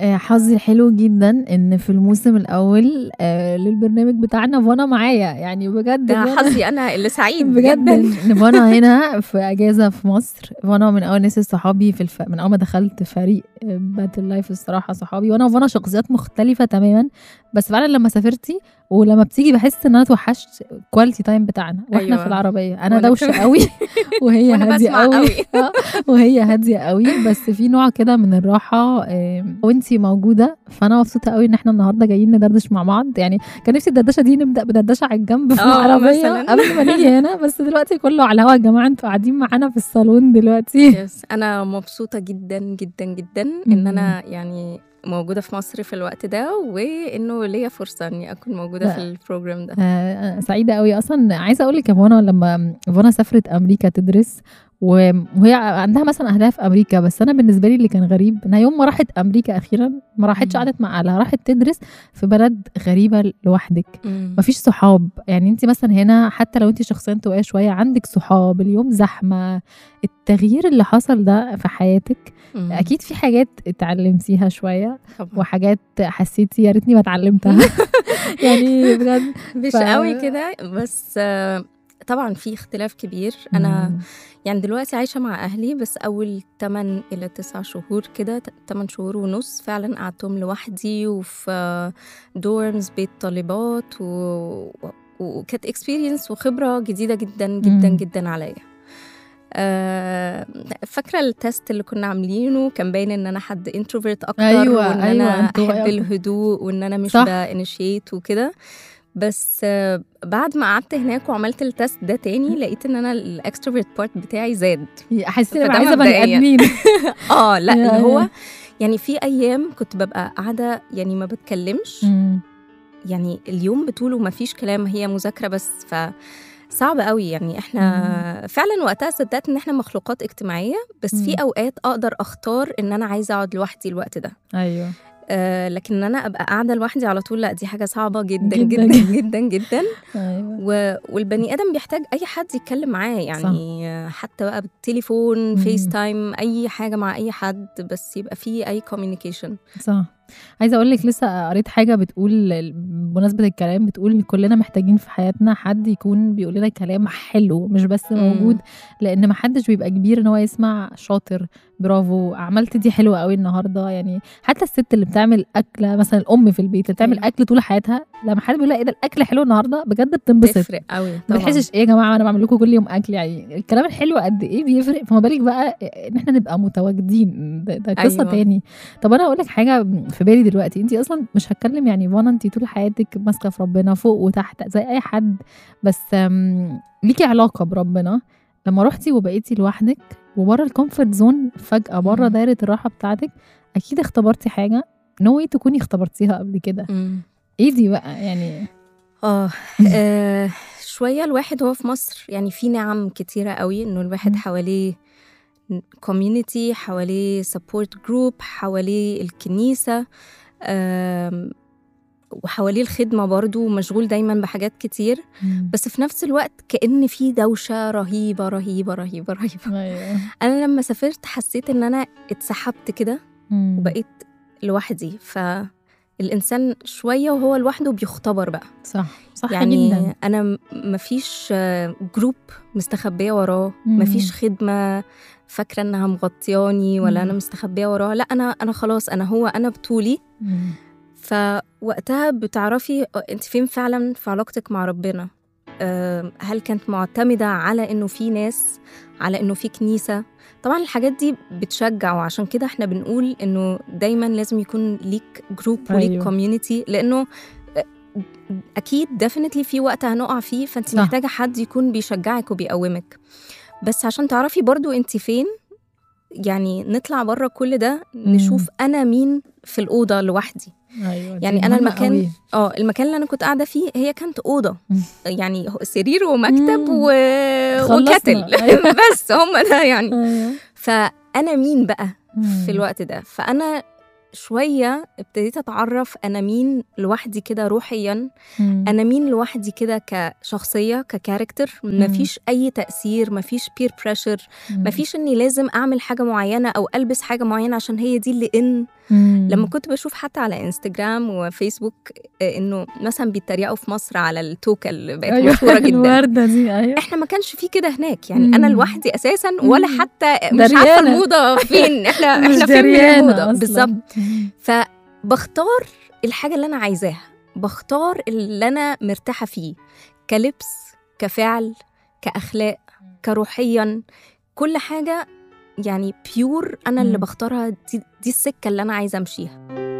آه، حظي الحلو جدا ان في الموسم الاول آه، للبرنامج بتاعنا فانا معايا يعني بجد ده فانا- حظي انا اللي سعيد بجد جدا ان فانا هنا في اجازه في مصر فانا من اول الناس صحابي في الف... من اول ما دخلت فريق باتل لايف الصراحه صحابي وانا وفانا شخصيات مختلفه تماما بس فعلا لما سافرتي ولما بتيجي بحس ان انا اتوحشت كواليتي تايم بتاعنا واحنا أيوة. في العربيه انا وأنا دوشه كمان. قوي وهي وأنا هاديه بسمع قوي قوي. آه، وهي هاديه قوي بس في نوع كده من الراحه آم، وانتي موجوده فانا مبسوطه قوي ان احنا النهارده جايين ندردش مع بعض يعني كان نفسي الدردشه دي نبدا بدردشه على الجنب في آه، العربيه مثلاً. قبل ما نيجي هنا بس دلوقتي كله على الهوا يا جماعه انتوا قاعدين معانا في الصالون دلوقتي يس انا مبسوطه جدا جدا جدا ان انا يعني موجوده في مصر في الوقت ده وانه ليا فرصه اني اكون موجوده لا. في البروجرام ده آه، سعيده قوي اصلا عايزه اقول لك يا فانا لما فانا سافرت امريكا تدرس و- وهي عندها مثلا اهلها في امريكا بس انا بالنسبه لي اللي كان غريب انها يوم ما راحت امريكا اخيرا ما راحتش مم. قعدت مع اهلها راحت تدرس في بلد غريبه لوحدك مم. مفيش صحاب يعني انت مثلا هنا حتى لو انت شخصيا انطوائيه شويه عندك صحاب اليوم زحمه التغيير اللي حصل ده في حياتك مم. اكيد في حاجات اتعلمتيها شويه طبعا وحاجات حسيتي يا ريتني ما اتعلمتها يعني بجد مش ف- قوي كده بس آه، طبعا في اختلاف كبير انا مم. يعني دلوقتي عايشه مع اهلي بس اول 8 الى 9 شهور كده 8 شهور ونص فعلا قعدتهم لوحدي وفي دورمز بيت طالبات و... وكانت اكسبيرينس وخبره جديده جدا جدا مم. جدا عليا آه، فاكره التست اللي كنا عاملينه كان باين ان انا حد انتروفيرت اكتر أيوة، وان أيوة، انا انطوائي احب أكتر. الهدوء وان انا مش صح. بانيشيت وكده بس آه، بعد ما قعدت هناك وعملت التست ده تاني لقيت ان انا الاكستروفيرت بارت بتاعي زاد حسيت فده انا عايزه بني مبدئياً. ادمين اه لا يا- اللي هو يا. يعني في ايام كنت ببقى قاعده يعني ما بتكلمش مم. يعني اليوم بطوله ما فيش كلام هي مذاكره بس ف صعب قوي يعني احنا فعلا وقتها صدقت ان احنا مخلوقات اجتماعيه بس في مم. اوقات اقدر اختار ان انا عايزه اقعد لوحدي الوقت ده ايوه آه لكن ان انا ابقى قاعده لوحدي على طول لا دي حاجه صعبه جدا جداً. جدا جدا جدا ايوه و... والبني ادم بيحتاج اي حد يتكلم معاه يعني صح. حتى بقى بالتليفون مم. فيس تايم اي حاجه مع اي حد بس يبقى فيه اي كوميونيكيشن صح عايزه اقول لك لسه قريت حاجه بتقول بمناسبه الكلام بتقول ان كلنا محتاجين في حياتنا حد يكون بيقول لنا كلام حلو مش بس مم. موجود لان ما حدش بيبقى كبير ان هو يسمع شاطر برافو عملت دي حلوه قوي النهارده يعني حتى الست اللي بتعمل اكله مثلا الام في البيت اللي بتعمل أيوة. اكل طول حياتها لما حد بيقول لها ايه ده الاكل حلو النهارده بجد بتنبسط تفرق قوي ما طبعا بتحسش ايه يا جماعه انا بعمل لكم كل يوم اكل يعني الكلام الحلو قد ايه بيفرق فما بالك بقى ان احنا نبقى متواجدين ده, ده قصه أيوة. أيوة. تاني طب انا اقول لك حاجه في بالي دلوقتي انت اصلا مش هتكلم يعني فانا انت طول حياتك ماسكه في ربنا فوق وتحت زي اي حد بس أم، ليكي علاقه بربنا لما رحتي وبقيتي لوحدك وبره الكومفورت زون فجاه بره مم. دايره الراحه بتاعتك اكيد اختبرتي حاجه نو تكوني اختبرتيها قبل كده مم. ايه دي بقى يعني اه آه، شويه الواحد هو في مصر يعني في نعم كتيره قوي انه الواحد مم. حواليه كوميونتي حواليه سبورت جروب حواليه الكنيسه آم، وحواليه الخدمه برضو مشغول دايما بحاجات كتير بس في نفس الوقت كأن في دوشه رهيبه رهيبه رهيبه رهيبه ايوه انا لما سافرت حسيت ان انا اتسحبت كده مم. وبقيت لوحدي فالانسان شويه وهو لوحده بيختبر بقى صح صح يعني جدا انا م- مفيش آه، جروب مستخبيه وراه مم. مفيش خدمه فاكره انها مغطياني ولا انا مم. مستخبيه وراه لا انا انا خلاص انا هو انا بطولي مم. فوقتها بتعرفي آه، انت فين فعلا في علاقتك مع ربنا آه، هل كانت معتمده على انه في ناس على انه في كنيسه طبعا الحاجات دي بتشجع وعشان كده احنا بنقول انه دايما لازم يكون ليك جروب وليك أيوة. كوميونتي لانه آه، اكيد ديفينتلي في وقت هنقع فيه فانت صح. محتاجه حد يكون بيشجعك وبيقومك بس عشان تعرفي برضو انت فين يعني نطلع بره كل ده نشوف انا مين في الاوضه لوحدي ايوه دي يعني أنا مهمة المكان- قوي. اه المكان اللي انا كنت قاعده فيه هي كانت اوضه مم. يعني هو سرير ومكتب مم. و... خلصنا. وكتل أيوة. بس هم ده يعني ايوه فانا مين بقى مم. في الوقت ده فانا شويه ابتديت اتعرف انا مين لوحدي كده روحيا مم. انا مين لوحدي كده كشخصيه ككاركتر مفيش اي تاثير مفيش بير بريشر مم. مفيش اني لازم اعمل حاجه معينه او البس حاجه معينه عشان هي دي اللي ان لما كنت بشوف حتى على انستجرام وفيسبوك آه، انه مثلا بيتريقوا في مصر على التوكه اللي بقت أيوة مشهوره جدا الورده دي ايوه احنا ما كانش في كده هناك يعني مم. انا لوحدي اساسا ولا مم. حتى مش عارفه دريانة. الموضه فين احنا مش احنا فين من دريانة الموضه أصلاً. بالظبط فبختار الحاجه اللي انا عايزاها بختار اللي انا مرتاحه فيه كلبس كفعل كاخلاق كروحيا كل حاجه يعني بيور انا اللي مم. بختارها دي, دي السكه اللي انا عايزه امشيها